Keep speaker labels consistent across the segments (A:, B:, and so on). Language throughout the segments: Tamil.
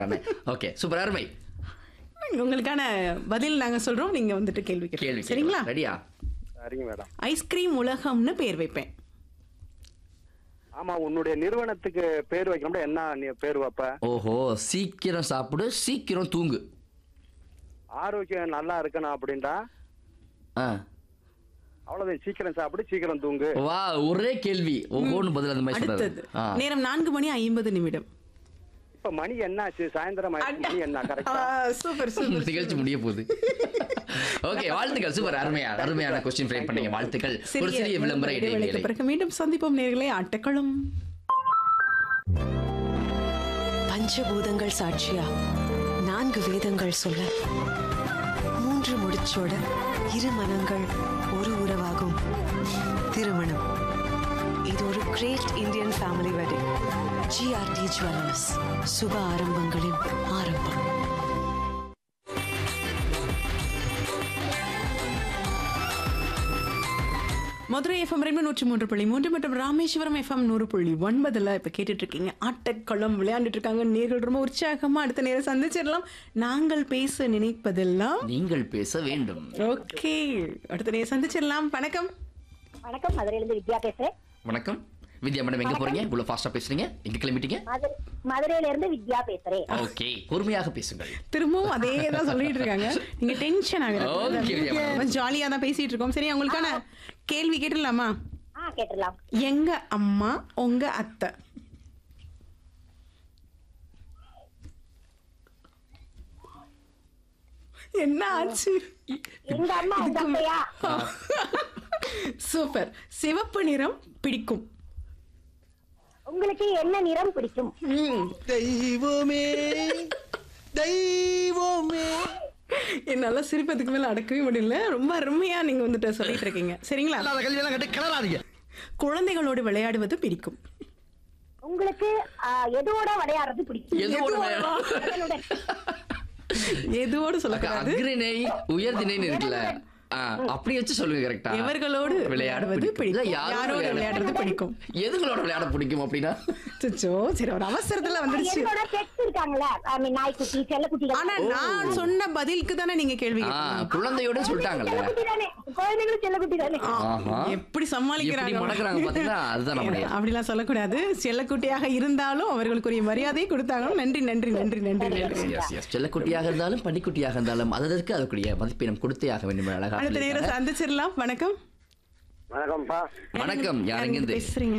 A: ஓகே சூப்பர் அருமை
B: உங்களுக்கான பதில் நாங்க சொல்றோம் நீங்க வந்துட்டு கேள்வி
A: கேள்வி
B: கேள்வி சரிங்களா
A: ரெடியா
C: சரிங்க மேடம்
B: ஐஸ்கிரீம் உலகம்னு பேர் வைப்பேன்
C: ஆமா உன்னுடைய நிறுவனத்துக்கு பேர் வைக்கணும்னா என்ன நீ பேர் வைப்ப
A: ஓஹோ சீக்கிரம் சாப்பிடு சீக்கிரம் தூங்கு
C: ஆரோக்கியம் நல்லா இருக்கணும் அப்படின்டா
A: ஆ
C: அவ்வளவுதான் சீக்கிரம் சாப்பிடு சீக்கிரம் தூங்கு
A: வா ஒரே கேள்வி ஒவ்வொன்று பதில் அந்த மாதிரி
B: அடுத்தது
A: சொல்றாரு ஆ.
B: நேரம் நான்கு மணி ஐம்பது நிமிடம்
C: இப்ப மணி என்னாச்சு சாயந்தரம் ஆயிடுச்சு, மணி என்ன கரெக்டா
B: சூப்பர்
A: நிகழ்ச்சி முடிய போகுது ஓகே வாழ்த்துக்கள் சூப்பர் அருமையா அருமையான கொஸ்டின் ஃப்ரேம் பண்ணீங்க வாழ்த்துக்கள் ஒரு சிறிய விளம்பர இடைவேளை
B: பிறகு மீண்டும் சந்திப்போம் நேர்களே ஆட்டக்களம்
D: பஞ்சபூதங்கள் சாட்சியா நான்கு வேதங்கள் சொல்ல மூன்று முடிச்சோட இரு மனங்கள் ஒரு உறவாகும் திருமணம் இது ஒரு great Indian family wedding GRT jewellers சுப ஆரம்பங்களின் ஆரம்பம்
B: மதுரை எஃப்எம் ரெண்டு நூற்றி மூன்று புள்ளி மூன்று மற்றும் ராமேஸ்வரம் எஃப்எம் நூறு புள்ளி ஒன்பதுல இப்ப கேட்டுட்டு இருக்கீங்க ஆட்டக்களம் விளையாண்டுட்டு இருக்காங்க நேர்கள் ரொம்ப உற்சாகமா அடுத்த நேரம் சந்திச்சிடலாம் நாங்கள் பேச நினைப்பதெல்லாம்
A: நீங்கள் பேச வேண்டும்
B: ஓகே அடுத்த நேரம் சந்திச்சிடலாம் வணக்கம்
E: வணக்கம் மதுரையிலிருந்து வித்யா பேசுறேன்
A: வணக்கம் வித்யா மேடம் எங்க போறீங்க இவ்வளவு ஃபாஸ்டா பேசுறீங்க எங்க கிளம்பிட்டீங்க
E: மதுரை மதுரையில இருந்து வித்யா பேசுறேன்
A: ஓகே பொறுமையாக பேசுங்கள்
B: திரும்பவும் அதே தான் சொல்லிட்டு இருக்காங்க நீங்க டென்ஷன்
A: Okay, வித்யா
B: ஆகுது ஜாலியா தான் பேசிட்டு இருக்கோம் சரி உங்களுக்கான கேள்வி கேட்டுடலாமா
E: ஆ கேட்டுடலாம்
B: எங்க அம்மா உங்க அத்தை என்ன ஆச்சு
E: எங்க அம்மா உங்க அத்தையா
B: சூப்பர் சிவப்பு நிறம் பிடிக்கும்
E: உங்களுக்கு என்ன நிறம் பிடிக்கும்
B: ம்,
F: தெய்வமே தெய்வமே
B: என்னால சிரிப்பதுக்கு மேல அடக்கவே முடியல ரொம்ப அருமையா நீங்க வந்துட்டு சொல்லிட்டு இருக்கீங்க சரிங்களா
F: இல்லாத கல்வியெல்லாம் கட்டி கிளறாதீங்க
B: குழந்தைகளோடு விளையாடுவது பிடிக்கும்
E: உங்களுக்கு ஆ, எதோட விளையாடுறது பிடிக்கும்
A: எதுவோட
E: எதனுடன்?
B: எதுவோடு சொல்லக்கூடாது
A: அக்ரிணை உயர்திணைன்னு இருக்குல்ல ஆ, அப்படி வச்சு சொல்லுங்க கரெக்டா
B: எவர்களோடு விளையாடுவது பிடிக்கும்
A: இல்ல, யாரோட
B: யாரோடு
A: விளையாட-
B: விளையாடுறது பிடிக்கும்
A: எதுங்களோட விளையாட பிடிக்கும் அப்படின்னா
B: அச்சச்சோ, சரி ஒரு அவசரத்துல வந்துருச்சு
E: என்னோட பெட்ஸ் இருக்காங்களா ஐ மீன் நாய்க்குட்டி செல்லக்குட்டிகள்
B: ஆனா நான் சொன்ன பதிலுக்கு தானே நீங்க கேள்வி
A: ஆ,
B: கேட்டீங்க.
A: குழந்தையோட சொல்லிட்டாங்கல்ல
E: செல்லக்குட்டி தானே குழந்தைகளும் செல்லக்குட்டி தானே
A: ஆஹா.
B: எப்படி
A: எப்படி
B: சமாளிக்கிறாங்க
A: மடக்குறாங்க பாத்தீங்களா அதுதான் நம்முடைய
B: அப்படிலாம் சொல்லக்கூடாது செல்லக்குட்டியாக இருந்தாலும் அவர்களுக்குரிய மரியாதையை கொடுத்தாங்க நன்றி நன்றி நன்றி நன்றி நன்றி
A: Yes, yes. செல்லக்குட்டியாக இருந்தாலும் பனிக்குட்டியாக இருந்தாலும் அதற்கு அதுக்குரிய மதிப்பை நாம் கொடுத்தே ஆக வேண்டும் அழகா
B: அடுத்த நேரம்
A: சொல்லியிருக்காங்க.
B: சந்திச்சிடலாம் வணக்கம்
C: வணக்கம்ப்பா
A: வணக்கம் யாருங்க
B: யாருங்க பேசுறீங்க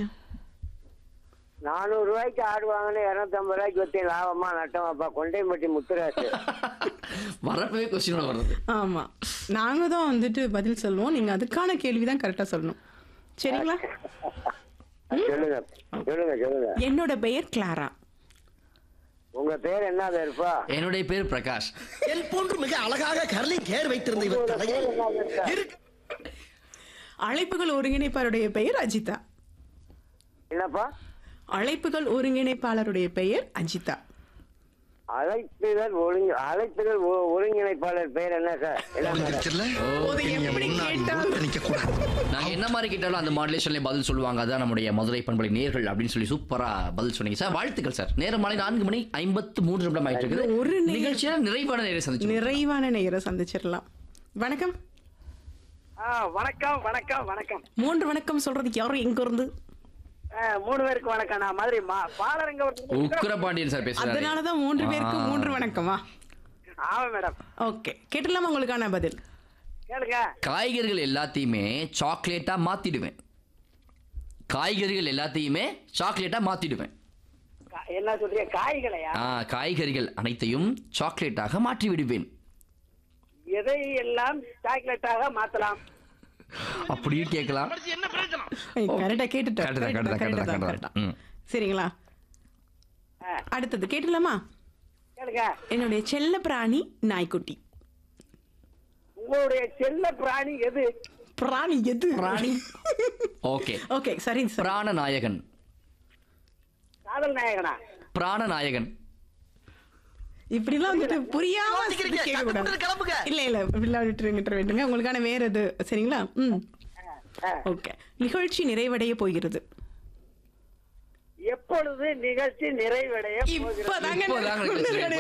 G: நானூறு ரூபாய்க்கு ஆடு வாங்கினேன் இருநூத்தம்பது ரூபாய்க்கு வச்சு லாபமா நட்டமாப்பா கொண்டையம்பட்டி முத்துராசு
A: வரப்பவே கொஸ்டினோட வருது
B: ஆமா நாங்க தான் வந்துட்டு பதில் சொல்லுவோம் நீங்க அதுக்கான கேள்வி தான் கரெக்டா சொல்லணும் சரிங்களா
G: சொல்லுங்க சொல்லுங்க சொல்லுங்க
B: என்னோட பெயர் கிளாரா
G: உங்க பேர் என்ன பேருப்பா
A: என்னுடைய பேர் பிரகாஷ்
F: என் போன்று மிக அழகாக கர்லி கேர் வைத்திருந்த இவர் தலையில் இருக்கு
B: அழைப்புகள் ஒருங்கிணைப்பாளருடைய பெயர் அஜிதா
G: என்னப்பா
B: அழைப்புகள் ஒருங்கிணைப்பாளருடைய பெயர் அஜிதா
G: அழைப்புகள் ஒருங்கி அழைப்புகள் ஒ- ஒருங்கிணைப்பாளர் பேர் என்ன சார் என்ன மேடம்?
B: போது எப்படி கேட்டாலும்
F: நிக்க கூடாது
A: நாங்க என்ன மாதிரி கேட்டாலும் அந்த மாடுலேஷன்ல பதில் சொல்லுவாங்க அதான் நம்முடைய மதுரை பண்பலை நேர்கள் அப்படின்னு சொல்லி சூப்பரா பதில் சொன்னீங்க சார் வாழ்த்துக்கள் சார் நேரம் மாலை நான்கு மணி ஐம்பத்து மூன்று நிமிடம் ஆயிட்டு இருக்குது
B: ஒரு நேரம்.
A: நிகழ்ச்சியில நிறைவான நேரம் சந்திச்சு
B: நிறைவான நேர சந்திச்சிடலாம் வணக்கம்
G: ஆ, வணக்கம் வணக்கம் வணக்கம்
B: மூன்று வணக்கம் சொல்றது யாரும் எங்க இருந்து
G: ஆ, மூணு பேருக்கு வணக்கம் நான் மதுரை மா- பாலரங்க ஒரு-
A: உக்கிரபாண்டியன் சார் பேசுறாரு
B: அதனாலதான் மூன்று பேருக்கு
A: ஆ.
B: மூன்று வணக்கமா
G: ஆமா மேடம்
B: ஓகே கேட்டலாமா உங்களுக்கான பதில்
G: கேளுங்க
A: காய்கறிகள் எல்லாத்தையுமே சாக்லேட்டா மாத்திடுவேன் காய்கறிகள் எல்லாத்தையுமே சாக்லேட்டா மாத்திடுவேன்
G: கா- என்ன சொல்றீங்க காய்களையா
A: ஆ, காய்கறிகள் அனைத்தையும் சாக்லேட்டாக மாற்றி விடுவேன்
G: எதை எல்லாம் சாக்லேட்டாக மாத்தலாம்
A: அப்படியும் கேட்கலாம்
B: கரெக்டா கேட்டுட்டோம்
A: Correct தான், correct தான், correct தான், correct தான்.
B: correct தான்.
A: ம்.
B: சரிங்களா
G: ஆ.
B: அடுத்தது கேட்டலாமா
G: கேளுங்க
B: என்னுடைய செல்ல பிராணி நாய்க்குட்டி
G: உங்களுடைய செல்ல பிராணி எது
B: பிராணி எது
A: பிராணி ஓகே
B: ஓகே சரிங்க சார்
A: பிராணநாயகன்
G: காதல் நாயகனா
A: பிராணநாயகன்
B: இப்படிலாம் வந்துட்டு புரியாம
F: யோசிக்கிறீங்க.
B: கேட்க கூடாது
F: கத்துக்கிட்டு கிளம்புங்க.
B: இல்ல இல்ல இப்படிலாம் விட்டுருங்க விட்டுற வேண்டுங்க உங்களுக்கான வேற இது சரிங்களா ம்
G: ஆ.
B: ஓகே நிகழ்ச்சி நிறைவடைய போகிறது
G: எப்ப
H: இப்பொழுது நிகழ்ச்சி நிறைவடைய போகிறது
B: இப்பதாங்க
A: இப்போதாங்க நிகழ்ச்சி